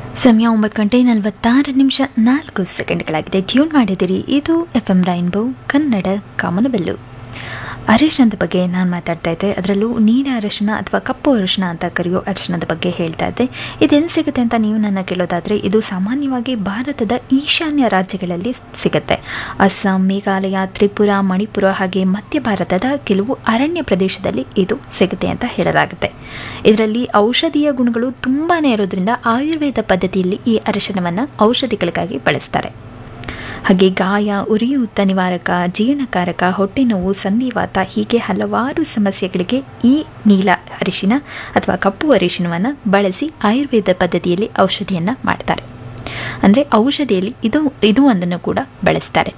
ಸಮಯ ಒಂಬತ್ತು ಗಂಟೆ ನಲವತ್ತಾರು ನಿಮಿಷ ನಾಲ್ಕು ಸೆಕೆಂಡ್ಗಳಾಗಿದೆ ಟ್ಯೂನ್ ಮಾಡಿದಿರಿ ಇದು ಎಫ್ ಎಂ ರೈನ್ಬೋ ಕನ್ನಡ ಕಾಮನಬೆಲ್ಲು ಅರಿಶಿಣದ ಬಗ್ಗೆ ನಾನು ಮಾತಾಡ್ತಾ ಇದ್ದೆ ಅದರಲ್ಲೂ ನೀಲ ಅರಿಶಿಣ ಅಥವಾ ಕಪ್ಪು ಅರಿಶಿಣ ಅಂತ ಕರೆಯೋ ಅರಿಶಿಣದ ಬಗ್ಗೆ ಹೇಳ್ತಾ ಇದ್ದೆ ಇದೆಲ್ಲಿ ಸಿಗುತ್ತೆ ಅಂತ ನೀವು ನನ್ನ ಕೇಳೋದಾದರೆ ಇದು ಸಾಮಾನ್ಯವಾಗಿ ಭಾರತದ ಈಶಾನ್ಯ ರಾಜ್ಯಗಳಲ್ಲಿ ಸಿಗುತ್ತೆ ಅಸ್ಸಾಂ ಮೇಘಾಲಯ ತ್ರಿಪುರ ಮಣಿಪುರ ಹಾಗೆ ಮಧ್ಯ ಭಾರತದ ಕೆಲವು ಅರಣ್ಯ ಪ್ರದೇಶದಲ್ಲಿ ಇದು ಸಿಗುತ್ತೆ ಅಂತ ಹೇಳಲಾಗುತ್ತೆ ಇದರಲ್ಲಿ ಔಷಧೀಯ ಗುಣಗಳು ತುಂಬಾ ಇರೋದ್ರಿಂದ ಆಯುರ್ವೇದ ಪದ್ಧತಿಯಲ್ಲಿ ಈ ಅರಿಶಿಣವನ್ನು ಔಷಧಿಗಳಿಗಾಗಿ ಬಳಸ್ತಾರೆ ಹಾಗೆ ಗಾಯ ಉರಿಯೂತ ನಿವಾರಕ ಜೀರ್ಣಕಾರಕ ಹೊಟ್ಟೆ ನೋವು ಸಂಧಿವಾತ ಹೀಗೆ ಹಲವಾರು ಸಮಸ್ಯೆಗಳಿಗೆ ಈ ನೀಲ ಅರಿಶಿನ ಅಥವಾ ಕಪ್ಪು ಅರಿಶಿನವನ್ನು ಬಳಸಿ ಆಯುರ್ವೇದ ಪದ್ಧತಿಯಲ್ಲಿ ಔಷಧಿಯನ್ನು ಮಾಡ್ತಾರೆ ಅಂದರೆ ಔಷಧಿಯಲ್ಲಿ ಇದು ಇದು ಒಂದನ್ನು ಕೂಡ ಬಳಸ್ತಾರೆ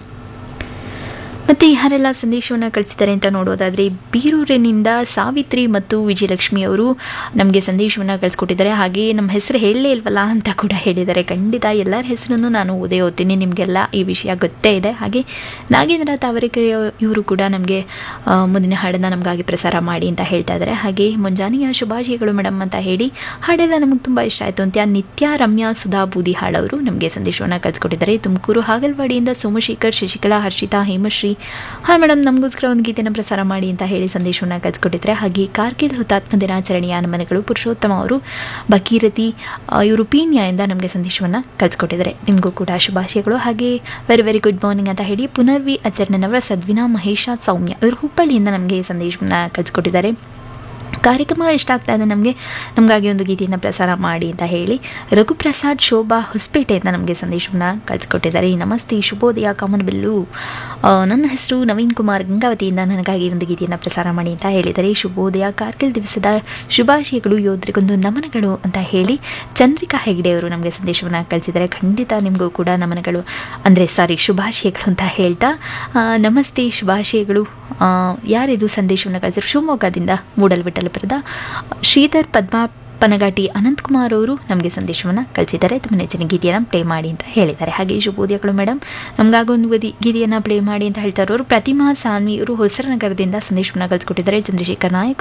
ಮತ್ತು ಯಾರೆಲ್ಲ ಸಂದೇಶವನ್ನು ಕಳಿಸಿದ್ದಾರೆ ಅಂತ ನೋಡೋದಾದರೆ ಬೀರೂರಿನಿಂದ ಸಾವಿತ್ರಿ ಮತ್ತು ವಿಜಯಲಕ್ಷ್ಮಿ ಅವರು ನಮಗೆ ಸಂದೇಶವನ್ನು ಕಳಿಸ್ಕೊಟ್ಟಿದ್ದಾರೆ ಹಾಗೆ ನಮ್ಮ ಹೆಸರು ಹೇಳಲೇ ಇಲ್ವಲ್ಲ ಅಂತ ಕೂಡ ಹೇಳಿದ್ದಾರೆ ಖಂಡಿತ ಎಲ್ಲರ ಹೆಸರನ್ನು ನಾನು ಓದೇ ಓದ್ತೀನಿ ನಿಮಗೆಲ್ಲ ಈ ವಿಷಯ ಗೊತ್ತೇ ಇದೆ ಹಾಗೆ ನಾಗೇಂದ್ರ ತಾವರೆಕೆರೆ ಇವರು ಕೂಡ ನಮಗೆ ಆ, ಮುಂದಿನ ಹಾಡನ್ನು ನಮಗಾಗಿ ಪ್ರಸಾರ ಮಾಡಿ ಅಂತ ಹೇಳ್ತಾ ಇದ್ದಾರೆ ಹಾಗೆ ಮುಂಜಾನೆಯ ಶುಭಾಶಯಗಳು ಮೇಡಮ್ ಅಂತ ಹೇಳಿ ಹಾಡೆಲ್ಲ ನಮಗೆ ತುಂಬ ಇಷ್ಟ ಆಯಿತು ಅಂತ ನಿತ್ಯ ರಮ್ಯಾ ಸುಧಾ ಬೂದಿ ಹಾಳವರು ನಮಗೆ ಸಂದೇಶವನ್ನು ಕಳಿಸ್ಕೊಟ್ಟಿದ್ದಾರೆ ತುಮಕೂರು ಹಾಗಲ್ವಾಡಿಯಿಂದ ಸೋಮಶೇಖರ್ ಶಶಿಕಲಾ ಹರ್ಷಿತಾ ಹೇಮಶ್ರೀ ಹಾಯ್ ಮೇಡಮ್ ನಮಗೋಸ್ಕರ ಒಂದು ಗೀತೆಯನ್ನು ಪ್ರಸಾರ ಮಾಡಿ ಅಂತ ಹೇಳಿ ಸಂದೇಶವನ್ನು ಕಳಿಸ್ಕೊಟ್ಟಿದ್ದಾರೆ ಹಾಗೆ ಕಾರ್ಗಿಲ್ ಹುತಾತ್ಮ ದಿನಾಚರಣೆಯ ನಮನಗಳು ಪುರುಷೋತ್ತಮ ಅವರು ಭಗೀರಥಿ ಆ, ಇವರು ಪೀಣ್ಯದಿಂದ ನಮಗೆ ಸಂದೇಶವನ್ನು ಕಳಿಸ್ಕೊಟ್ಟಿದ್ದಾರೆ ನಿಮಗೂ ಕೂಡ ಶುಭಾಶಯಗಳು ಹಾಗೆ ವೆರಿ ವೆರಿ ಗುಡ್ ಮಾರ್ನಿಂಗ್ ಅಂತ ಹೇಳಿ ಪುನರ್ವಿ ಅಚರಣನವರ ಸದ್ವಿನಾ ಮಹೇಶ ಸೌಮ್ಯ ಇವರು ಹುಬ್ಬಳ್ಳಿಯಿಂದ ನಮಗೆ ಸಂದೇಶವನ್ನು ಕಳಿಸ್ಕೊಟ್ಟಿದ್ದಾರೆ ಕಾರ್ಯಕ್ರಮ ಇಷ್ಟ ಆಗ್ತಾ ಇದೆ ನಮಗೆ ನಮಗಾಗಿ ಒಂದು ಗೀತೆಯನ್ನು ಪ್ರಸಾರ ಮಾಡಿ ಅಂತ ಹೇಳಿ ರಘುಪ್ರಸಾದ್ ಶೋಭಾ ಹೊಸಪೇಟೆಯಿಂದ ನಮಗೆ ಸಂದೇಶವನ್ನು ಕಳಿಸ್ಕೊಟ್ಟಿದ್ದಾರೆ ನಮಸ್ತೆ ಶುಭೋದಯ ಕಾಮನಬಿಲ್ಲು ಆ, ನನ್ನ ಹೆಸರು ನವೀನ್ ಕುಮಾರ್ ಗಂಗಾವತಿಯಿಂದ ನನಗಾಗಿ ಒಂದು ಗೀತೆಯನ್ನು ಪ್ರಸಾರ ಮಾಡಿ ಅಂತ ಹೇಳಿದರೆ ಶುಭೋದಯ ಕಾರ್ಗಿಲ್ ದಿವಸದ ಶುಭಾಶಯಗಳು ಯೋಧರಿಗೊಂದು ನಮನಗಳು ಅಂತ ಹೇಳಿ ಚಂದ್ರಿಕಾ ಹೆಗ್ಡೆ ಅವರು ನಮಗೆ ಸಂದೇಶವನ್ನು ಕಳಿಸಿದ್ದಾರೆ ಖಂಡಿತ ನಿಮಗೂ ಕೂಡ ನಮನಗಳು ಅಂದರೆ ಸಾರಿ ಶುಭಾಶಯಗಳು ಅಂತ ಹೇಳ್ತಾ ಆ, ನಮಸ್ತೆ ಶುಭಾಶಯಗಳು ಆ, ಯಾರಿದು ಸಂದೇಶವನ್ನು ಕಳಿಸಿದ್ರು ಶಿವಮೊಗ್ಗದಿಂದ ಮೂಡಲ್ವಿಠಲಪುರದ ಶ್ರೀಧರ್ ಪದ್ಮಾ ಪನಗಾಟಿ ಅನಂತಕುಮಾರ್ ಅವರು ನಮಗೆ ಸಂದೇಶವನ್ನು ಕಳಿಸಿದ್ದಾರೆ ತಮ್ಮ ನೆಚ್ಚಿನ ಗೀತೆಯನ್ನು ಪ್ಲೇ ಮಾಡಿ ಅಂತ ಹೇಳಿದ್ದಾರೆ ಹಾಗೆ ಶುಭೋದಯಗಳು ಮೇಡಮ್ ನಮಗಾಗ ಒಂದು ಗದಿ ಗೀತೆಯನ್ನು ಪ್ಲೇ ಮಾಡಿ ಅಂತ ಹೇಳ್ತಾ ಇರೋರು ಪ್ರತಿಮಾ ಸಾನ್ವಿ ಅವರು ಹೊಸನಗರದಿಂದ ಸಂದೇಶವನ್ನು ಕಳಿಸ್ಕೊಟ್ಟಿದ್ದಾರೆ ಚಂದ್ರಶೇಖರ್ ನಾಯಕ್